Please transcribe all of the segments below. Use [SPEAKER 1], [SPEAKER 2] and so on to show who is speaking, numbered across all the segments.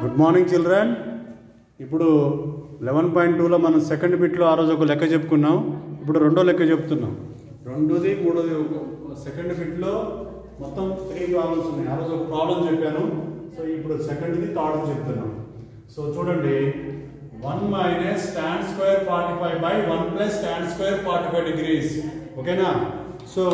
[SPEAKER 1] good morning children ఇప్పుడు eleven point టూలో మనం సెకండ్ బిట్లో ఆ రోజు ఒక లెక్క చెప్పుకున్నాం ఇప్పుడు రెండో లెక్క చెప్తున్నాం రెండోది మూడోది ఒక సెకండ్ బిట్లో మొత్తం త్రీ ప్రాబ్లమ్స్ ఉన్నాయి ఆ రోజు ఒక ప్రాబ్లం చెప్పాను సో ఇప్పుడు సెకండ్ది థర్డ్ చెప్తున్నాం సో చూడండి one minus tan square forty five by one plus tan square forty five degrees ఓకేనా so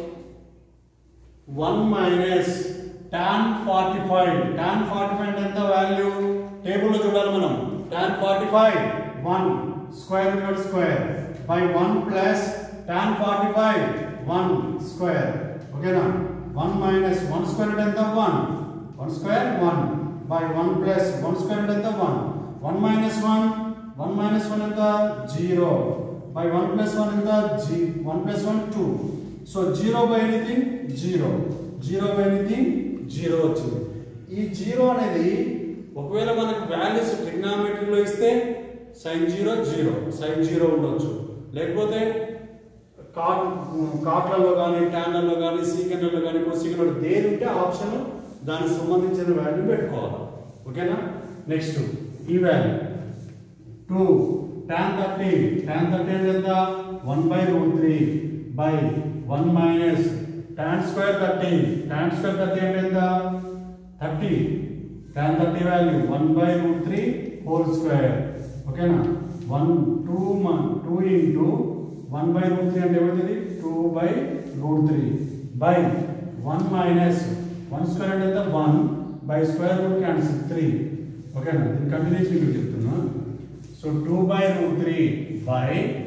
[SPEAKER 1] one minus tan forty five tan forty five అంటే ఎంత వాల్యూ టేబుల్లో చూడాలి మనం tan forty five one square root square by one plus tan forty five one square ఓకేనా one minus one square అంటే ఎంత one one square one by one plus one square అంటే ఎంత one one minus one one minus one ఎంత zero by one plus one ఎంత జీ one plus one two so zero by anything zero zero by anything zero వచ్చింది ఈ zero అనేది ఒకవేళ మనకు వాల్యూస్ ట్రిగ్నామెట్రీలో ఇస్తే sine zero zero sine zero ఉండొచ్చు లేకపోతే కాట్ కాట్లలో కానీ ట్యాన్లలో కానీ సీకెన్లలో కానీ కొసీకెన్లలో దేని ఉంటే ఆప్షన్ దానికి సంబంధించిన వాల్యూ పెట్టుకోవాలి ఓకేనా నెక్స్ట్ ఈ value two tan thirty tan thirty అంటే ఎంత one by root three by one minus tan square thirty tan square thirty అంటే ఎంత థర్టీ tan థర్టీ value one by root three whole square ఓకేనా one two two into one by root three అంటే ఏమవుతుంది two by root three by one minus one square అంటే ఎంత one by square root cancel three ఓకేనా దీని continuation మీకు చెప్తున్నా so two by root three by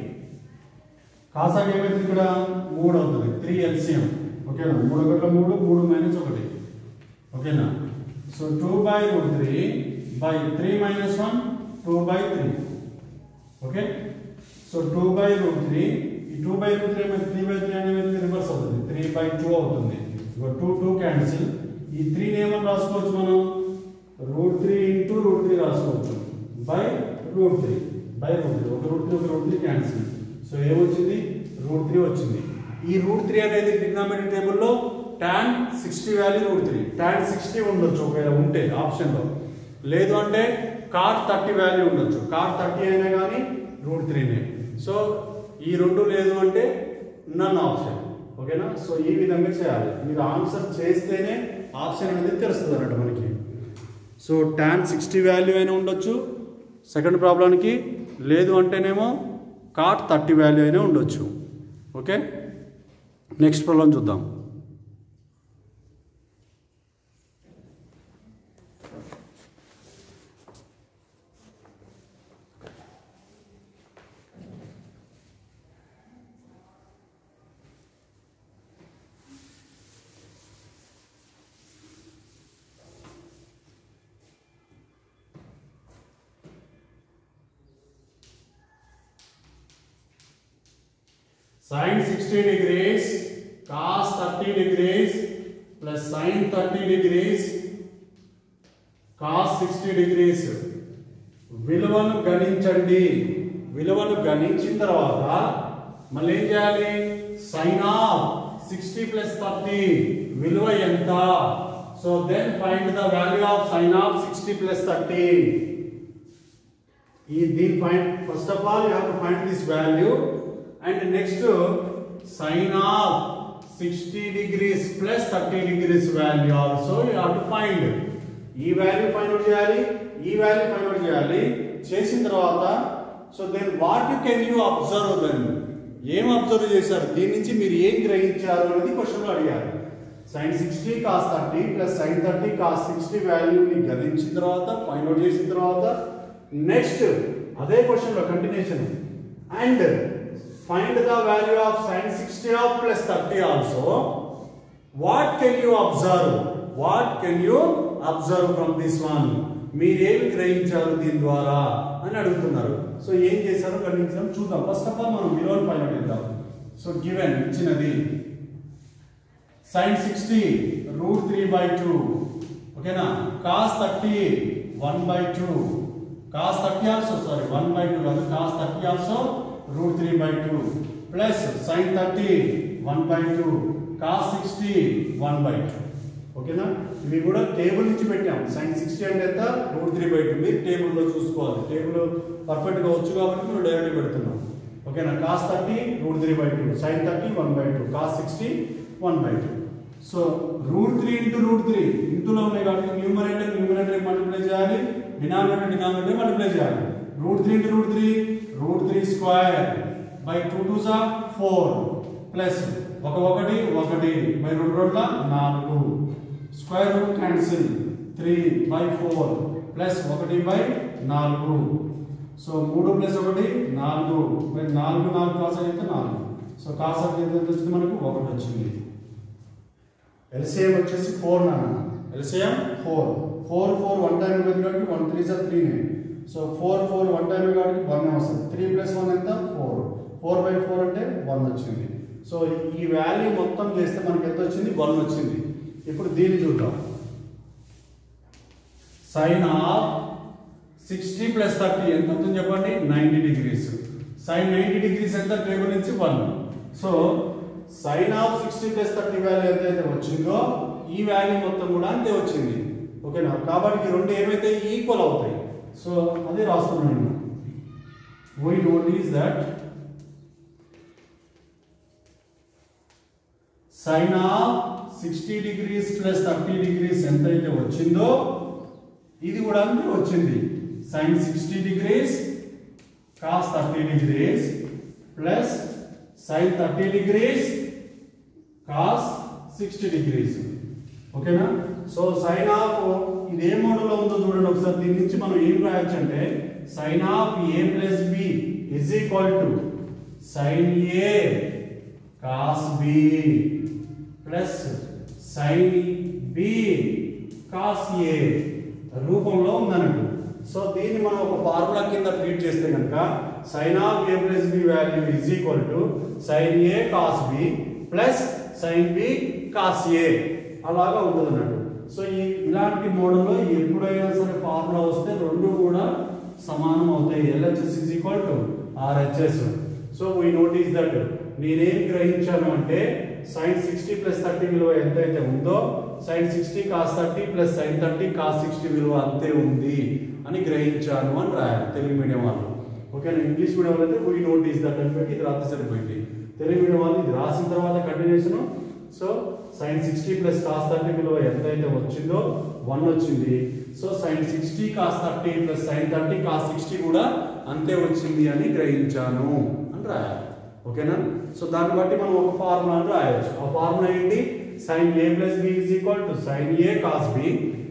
[SPEAKER 1] కాసాగా ఏమైంది ఇక్కడ మూడు అవుతుంది త్రీ ఎల్సిఎం ఓకేనా మూడు ఒకటి మూడు మూడు మైనస్ ఒకటి ఓకేనా so two by root three by three minus one two by three okay so two by root three ఈ టూ బై రూట్ త్రీ ఏమైంది త్రీ బై త్రీ అనేది రివర్స్ అవుతుంది త్రీ బై టూ అవుతుంది టూ టూ క్యాన్సిల్ ఈ త్రీని ఏమని రాసుకోవచ్చు మనం root three into root three రాసుకోవచ్చు by root three by root three ఒక రూట్ త్రీ ఒక రూట్ త్రీ క్యాన్సిల్ సో ఏమొచ్చింది రూట్ త్రీ వచ్చింది ఈ రూట్ త్రీ అనేది ట్రిగ్నామెట్రీ టేబుల్లో tan sixty value root three tan sixty ఉండొచ్చు ఒకవేళ ఉంటే ఆప్షన్లో లేదు అంటే కార్ థర్టీ వాల్యూ ఉండొచ్చు కార్ థర్టీ అయినా కానీ రూట్ త్రీనే సో ఈ రెండు లేదు అంటే నన్ ఆప్షన్ ఓకేనా సో ఈ విధంగా చేయాలి మీరు ఆన్సర్ చేస్తేనే ఆప్షన్ అనేది తెలుస్తుంది అన్నట్టు మనకి సో టాన్ సిక్స్టీ వాల్యూ అయినా ఉండొచ్చు సెకండ్ ప్రాబ్లంకి లేదు అంటేనేమో కాట్ థర్టీ వాల్యూ అయినా ఉండొచ్చు ఓకే నెక్స్ట్ ప్రాబ్లం చూద్దాం sin 60 degrees cos 30 degrees plus sin 30 degrees cos 60 degrees విలువను గణించండి విలువను గణించిన తర్వాత మళ్ళీ ఏం చేయాలి sine of sixty plus thirty విలువ ఎంత so then find the value of sine of sixty plus thirty ఈ దీని find first of all you have to find this value and next sine of sixty degrees plus thirty degrees value also you have to find ఈ value find out చేయాలి ఈ value find out చేయాలి చేసిన తర్వాత so then what you can you observe దెన్ ఏం observe చేశారు దీని నుంచి మీరు ఏం గ్రహించారు అనేది క్వశ్చన్లో అడిగారు sine sixty cos thirty plus sine thirty cos sixty వాల్యూని గణించిన తర్వాత ఫైండ్ అవుట్ చేసిన తర్వాత నెక్స్ట్ అదే క్వశ్చన్లో continuation and find the value of sin 60 of plus 30 also what can you observe what can you observe from this one మీరేమి గ్రహించారు దీని ద్వారా అని అడుగుతున్నారు సో ఏం చేశారో గణించడం చూద్దాం ఫస్ట్ ఆఫ్ ఆల్ మనం విలువను ఫైండ్ అవుట్ చేద్దాం సో గివెన్ ఇచ్చినది sin 60 root 3 by 2 ఓకేనా cos 30 1 by 2 cos 30 also sorry 1 by 2 కాదు cos 30 also root 3 by 2 plus sin 30 1 by 2 cos 60 1 by 2 ఓకేనా ఇవి కూడా టేబుల్ నుంచి పెట్టాం సైన్ సిక్స్టీ అంటే ఎంత రూట్ త్రీ బై టూ మీరు టేబుల్లో చూసుకోవాలి టేబుల్ పర్ఫెక్ట్గా వచ్చు కాబట్టి మీరు డైరెక్ట్ పెడుతున్నాం ఓకేనా cos thirty root three by two sine thirty one by two cos sixty one by two so root three into root three ఇంటూలో ఉన్నాయి కాబట్టి న్యూమరేటర్ న్యూమరేటర్ మల్టిప్లై చేయాలి డినామినేటర్ డినామినేటర్ మల్టిప్లై చేయాలి root three into root three root three square by two two జా four plus ఒక ఒకటి ఒకటి by రెండు రెండుల నాలుగు square root cancel three by four plus ఒకటి బై నాలుగు సో మూడు ప్లస్ ఒకటి నాలుగు బై నాలుగు నాలుగు కాస అయితే నాలుగు సో కాస ఎంత వచ్చింది మనకు ఒకటి వచ్చింది ఎల్సిఎం వచ్చేసి ఫోర్ నాన్న LCM four four four one time ఇవ్వదు కాబట్టి one three sir three nine so four four one time కాబట్టి వన్ వస్తుంది త్రీ ప్లస్ వన్ ఎంత ఫోర్ ఫోర్ బై ఫోర్ అంటే వన్ వచ్చింది సో ఈ వాల్యూ మొత్తం చేస్తే మనకి ఎంత వచ్చింది వన్ వచ్చింది ఇప్పుడు దీన్ని చూద్దాం sine of sixty plus thirty ఎంత అవుతుంది చెప్పండి ninety degrees sine ninety degrees ఎంత టేబుల్ నుంచి one so sine of sixty plus thirty value ఎంతైతే వచ్చిందో ఈ వాల్యూ మొత్తం కూడా అంతే వచ్చింది ఓకేనా కాబట్టి ఈ రెండు ఏమైతే ఈక్వల్ అవుతాయి సో అది రాస్తున్నాను నేను we notice that sine of sixty degrees plus thirty degrees ఎంతైతే వచ్చిందో ఇది కూడా అంతే వచ్చింది sine sixty degrees cos thirty degrees plus sine thirty degrees cos sixty degrees ఓకేనా సో సైన్ ఆఫ్ ఇది ఏ మోడల్లో ఉందో చూడండి ఒకసారి దీని నుంచి మనం ఏం రాయొచ్చు అంటే sine of A plus B is equal to sine A cos B plus sine B cos A రూపంలో ఉందన్నట్టు సో దీన్ని మనం ఒక ఫార్ములా కింద ట్రీట్ చేస్తే కనుక sine of A plus B value is equal to sine A cos B plus sine B cos A అలాగా ఉంటుంది అన్నట్టు సో ఈ ఇలాంటి మోడల్లో ఎప్పుడైనా సరే ఫార్ములా వస్తే రెండు కూడా సమానం అవుతాయి LHS is equal to RHS so we notice that నేనేం గ్రహించాను అంటే సైన్ సిక్స్టీ ప్లస్ థర్టీ విలువ ఎంతైతే ఉందో sine sixty cos thirty plus sine thirty cos sixty విలువ అంతే ఉంది అని గ్రహించాను అని రాయాలి తెలుగు మీడియం వాళ్ళు ఓకేనా ఇంగ్లీష్ మీడియం వాళ్ళు అయితే వీ నోటీస్ దట్ అని పెట్టి ఇది రాస్తే సరిపోయింది తెలుగు మీడియం వాళ్ళు ఇది రాసిన తర్వాత continuation so sine sixty plus cos thirty విలువ ఎంతైతే వచ్చిందో వన్ వచ్చింది so sine sixty cos thirty plus sine thirty cos sixty కూడా అంతే వచ్చింది అని గ్రహించాను అని రాయాలి ఓకేనా సో దాన్ని బట్టి మనం ఒక ఫార్ములా అని రాయొచ్చు ఆ ఫార్ములా ఏంటి sine A plus B is equal to sine A cos B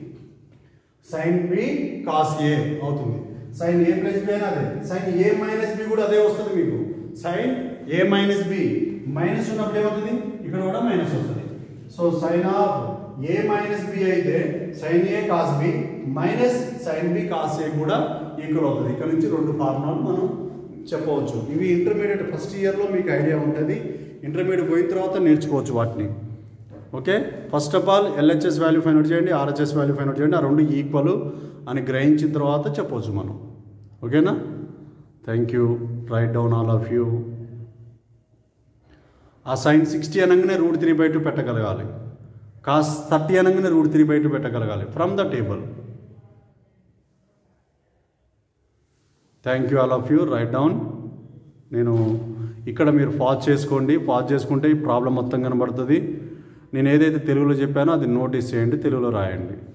[SPEAKER 1] sine B cos A అవుతుంది సైన్ ఏ ప్లస్ బి అని అదే సైన్ ఏ మైనస్ బి కూడా అదే వస్తుంది మీకు sine A minus B minus ఉన్నప్పుడు ఏమవుతుంది ఇక్కడ కూడా మైనస్ వస్తుంది so sine of A minus B అయితే sine A cos B minus sine B cos A కూడా ఈక్వల్ అవుతుంది ఇక్కడ నుంచి రెండు ఫార్ములాలు మనం చెప్పవచ్చు ఇవి ఇంటర్మీడియట్ ఫస్ట్ ఇయర్లో మీకు ఐడియా ఉంటుంది ఇంటర్మీడియట్ పోయిన తర్వాత నేర్చుకోవచ్చు వాటిని okay first of all LHS value find out చేయండి ఆర్హెచ్ఎస్ వాల్యూ ఫైండ్ అవుట్ చేయండి ఆ రెండు ఈక్వల్ అని గ్రహించిన తర్వాత చెప్పవచ్చు మనం ఓకేనా thank you write down all of you ఆ సైన్ సిక్స్టీ అనగానే రూట్ త్రీ బై టూ పెట్టగలగాలి కాస్ థర్టీ అనగానే రూట్ త్రీ బై టూ పెట్టగలగాలి from the table thank you all of you write down నేను ఇక్కడ మీరు పాజ్ చేసుకోండి పాజ్ చేసుకుంటే ఈ ప్రాబ్లం మొత్తం కనబడుతుంది నేను ఏదైతే తెలుగులో చెప్పానో అది నోటీస్ చేయండి తెలుగులో రాయండి